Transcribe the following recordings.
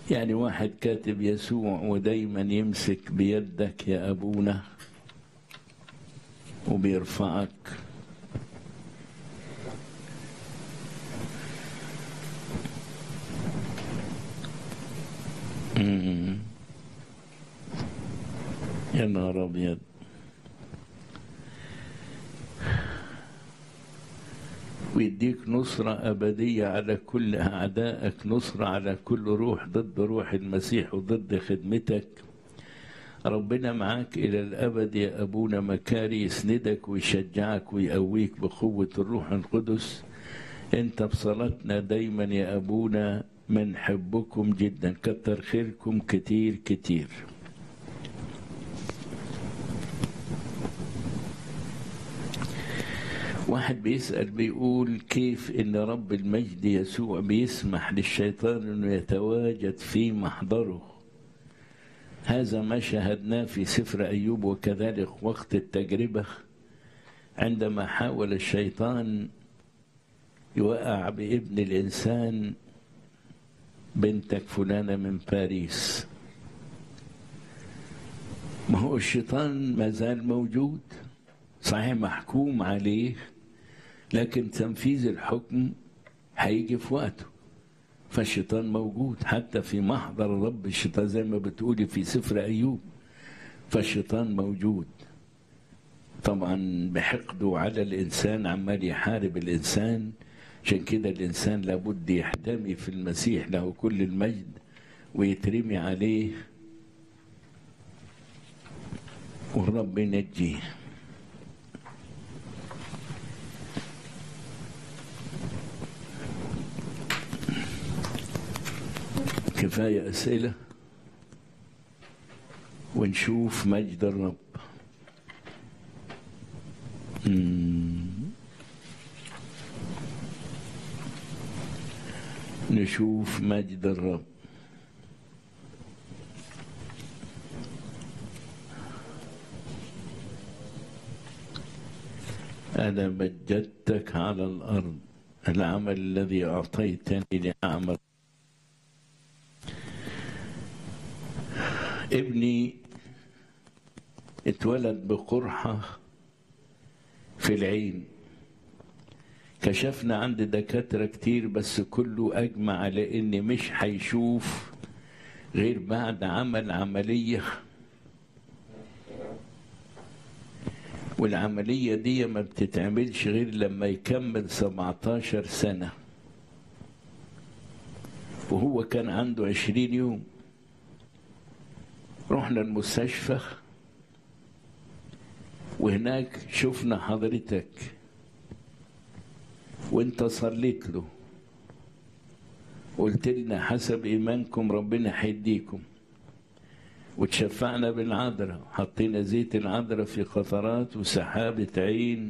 يعني واحد كاتب يسوع ودايما يمسك بيدك يا أبونا وبيرفعك مم. يا نهار أبيض ويديك نصرة أبدية على كل أعدائك نصرة على كل روح ضد روح المسيح وضد خدمتك ربنا معاك إلى الأبد يا أبونا مكاري يسندك ويشجعك ويقويك بقوة الروح القدس أنت بصلاتنا دايما يا أبونا منحبكم جدا كتر خيركم كتير كتير واحد بيسأل بيقول كيف إن رب المجد يسوع بيسمح للشيطان إنه يتواجد في محضره هذا ما شاهدناه في سفر أيوب وكذلك وقت التجربة عندما حاول الشيطان يوقع بابن الإنسان بنتك فلانة من باريس ما هو الشيطان ما زال موجود صحيح محكوم عليه لكن تنفيذ الحكم هيجي في وقته فالشيطان موجود حتى في محضر رب الشيطان زي ما بتقولي في سفر أيوب فالشيطان موجود طبعا بحقده على الإنسان عمال يحارب الإنسان عشان كده الإنسان لابد يحتمي في المسيح له كل المجد ويترمي عليه والرب ينجيه كفاية أسئلة ونشوف مجد الرب مم. نشوف مجد الرب أنا مجدتك على الأرض العمل الذي أعطيتني لأعمل ابني اتولد بقرحة في العين كشفنا عند دكاترة كتير بس كله أجمع على إن مش هيشوف غير بعد عمل عملية والعملية دي ما بتتعملش غير لما يكمل 17 سنة وهو كان عنده 20 يوم رحنا المستشفى وهناك شفنا حضرتك وانت صليت له قلت لنا حسب ايمانكم ربنا هيديكم وتشفعنا بالعذراء حطينا زيت العذراء في قطرات وسحابة عين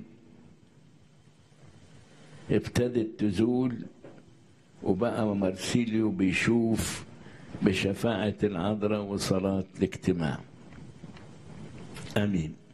ابتدت تزول وبقى مرسيليو بيشوف بشفاعة العذراء وصلاة الاجتماع آمين